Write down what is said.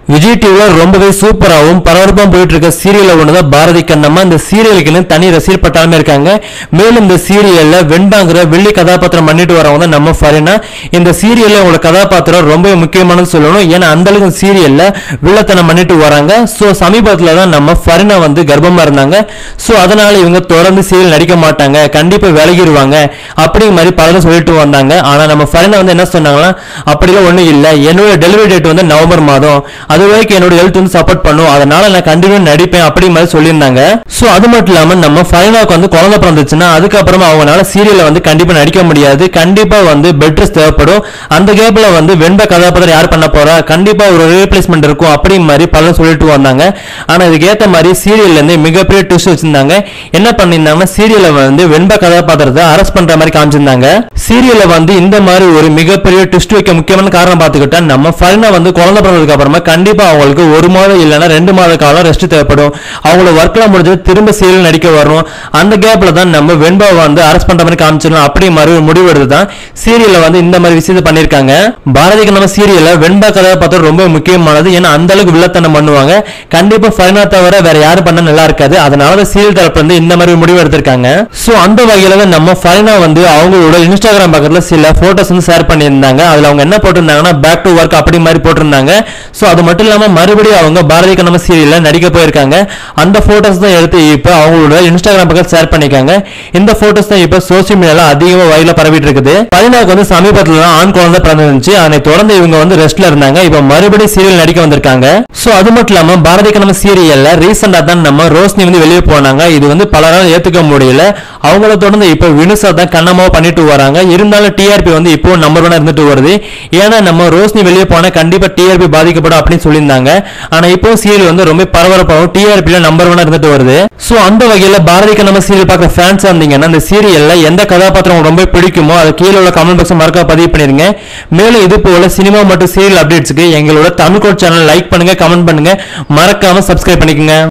விஜய் டிவில ரொம்பவே சூப்பராகவும் பரபரப்பாகவும் போயிட்டு இருக்க சீரியல் ஒண்ணுதான் பாரதி கண்ணம்மா இந்த சீரியலுக்குன்னு தனி ரசிகர் பட்டாளமே இருக்காங்க மேலும் இந்த சீரியல்ல வெண்பாங்கிற வெள்ளி கதாபாத்திரம் பண்ணிட்டு வரவங்க தான் நம்ம ஃபரினா இந்த சீரியல்ல உங்களோட கதாபாத்திரம் ரொம்ப முக்கியமானது சொல்லணும் ஏன்னா அந்த அளவுக்கு இந்த சீரியல்ல வில்லத்தனம் பண்ணிட்டு வராங்க சோ சமீபத்துல தான் நம்ம ஃபரினா வந்து கர்ப்பமா இருந்தாங்க சோ அதனால இவங்க தொடர்ந்து சீரியல் நடிக்க மாட்டாங்க கண்டிப்பா விலகிடுவாங்க அப்படிங்கிற மாதிரி பலரும் சொல்லிட்டு வந்தாங்க ஆனா நம்ம ஃபரினா வந்து என்ன சொன்னாங்கன்னா அப்படிலாம் ஒண்ணும் இல்ல என்னோட டெலிவரி டேட் வந்து நவம்பர் மாதம் அது வரைக்கும் என்னோட ஹெல்த் வந்து சப்போர்ட் பண்ணும் அதனால நான் கண்டினியூ நடிப்பேன் அப்படி மாதிரி சொல்லியிருந்தாங்க சோ அது மட்டும் இல்லாம நம்ம ஃபைனாக்கு வந்து குழந்தை பிறந்துச்சுன்னா அதுக்கப்புறமா அவங்களால சீரியல்ல வந்து கண்டிப்பா நடிக்க முடியாது கண்டிப்பா வந்து பெட் ரெஸ்ட் தேவைப்படும் அந்த கேப்ல வந்து வெண்ப கதாபாத்திரம் யார் பண்ண போறா கண்டிப்பா ஒரு ரீப்ளேஸ்மெண்ட் இருக்கும் அப்படி மாதிரி பலரும் சொல்லிட்டு வந்தாங்க ஆனா இதுக்கு ஏத்த மாதிரி சீரியல்ல இருந்து மிகப்பெரிய ட்விஸ்ட் வச்சிருந்தாங்க என்ன பண்ணியிருந்தாங்கன்னா சீரியல்ல வந்து வெண்ப கதாபாத்திரத்தை அரெஸ்ட் பண்ற மாதிரி காமிச்சிருந்தாங்க சீரியல்ல வந்து இந்த மாதிரி ஒரு மிகப்பெரிய ட்விஸ்ட் வைக்க முக்கியமான காரணம் பார்த்துக்கிட்டா நம்ம ஃபரினா வந்து குழந்தை பிறந்ததுக்கு அப்புறமா கண்டிப்பா அவங்களுக்கு ஒரு மாதம் இல்லைன்னா ரெண்டு மாத காலம் ரெஸ்ட் தேவைப்படும் அவங்கள ஒர்க்லாம் முடிஞ்சு திரும்ப சீரியல் நடிக்க வரணும் அந்த கேப்ல தான் நம்ம வெண்பாவை வந்து அரெஸ்ட் பண்ற மாதிரி காமிச்சிடணும் அப்படி மாதிரி ஒரு முடிவு எடுத்து தான் சீரியல்ல வந்து இந்த மாதிரி விஷயத்தை பண்ணிருக்காங்க பாரதிக்கு நம்ம சீரியல்ல வெண்பா கதாபாத்திரம் ரொம்ப முக்கியமானது ஏன்னா அந்த அளவுக்கு வில்லத்தனம் பண்ணுவாங்க கண்டிப்பா ஃபரினா தவிர வேற யாரும் பண்ண நல்லா இருக்காது அதனால தான் சீரியல் தரப்பு வந்து இந்த மாதிரி முடிவு எடுத்திருக்காங்க சோ அந்த வகையில தான் நம்ம ஃபரினா வந்து அவங்களோட இன்ஸ்டாகிராம் பக்கத்துல சில போட்டோஸ் வந்து ஷேர் பண்ணியிருந்தாங்க அதுல அவங்க என்ன போட்டிருந்தாங்கன்னா பேக் டு ஒர்க் அப்படி மாதிரி போட்டிருந்தாங்க சோ அது மட்டும் இல்லாம மறுபடியும் அவங்க பாரதி கண்ணம்மா சீரியல்ல நடிக்க போயிருக்காங்க அந்த போட்டோஸ் தான் எடுத்து இப்ப அவங்களோட இன்ஸ்டாகிராம் பக்கம் ஷேர் பண்ணிருக்காங்க இந்த போட்டோஸ் தான் இப்ப சோசியல் மீடியால அதிகமா வயல பரவிட்டு இருக்குது பதினாக்கு வந்து சமீபத்துல தான் ஆண் குழந்தை பிறந்துருந்துச்சு அதனை தொடர்ந்து இவங்க வந்து ரெஸ்ட்ல இருந்தாங்க இப்ப மறுபடியும் சீரியல் நடிக்க வந்திருக்காங்க சோ அது மட்டும் இல்லாம பாரதி கண்ணம்மா சீரியல்ல ரீசெண்டா தான் நம்ம ரோஷினி வந்து வெளியே போனாங்க இது வந்து பலரால் ஏத்துக்க முடியல அவங்கள தொடர்ந்து இப்ப வினுசா தான் கண்ணமாவா பண்ணிட்டு வராங்க இருந்தாலும் டிஆர்பி வந்து இப்போ நம்பர் ஒன்னா இருந்துட்டு வருது ஏன்னா நம்ம ரோஷினி வெளியே போனா கண்டிப்பா டிஆர்பி பாதிக்கப்படும் அப்படின்னு சொல்லியிருந்தாங்க ஆனா இப்போ சீரியல் வந்து ரொம்ப பரபரப்பாகவும் டிஆர்பில நம்பர் ஒன்னா இருந்துட்டு வருது சோ அந்த வகையில பாரதிக்கு நம்ம சீரியல் பார்க்குற ஃபேன்ஸா இருந்தீங்கன்னா அந்த சீரியல்ல எந்த கதாபாத்திரம் உங்களுக்கு ரொம்ப பிடிக்குமோ அதை கீழே உள்ள கமெண்ட் பாக்ஸ் மறக்க பதிவு பண்ணிருங்க மேலும் இது போல சினிமா மற்றும் சீரியல் அப்டேட்ஸ்க்கு எங்களோட தமிழ் கோட் சேனல் லைக் பண்ணுங்க கமெண்ட் பண்ணுங்க மறக்காம சப்ஸ்கிரைப் பண்ணிக்கோங்க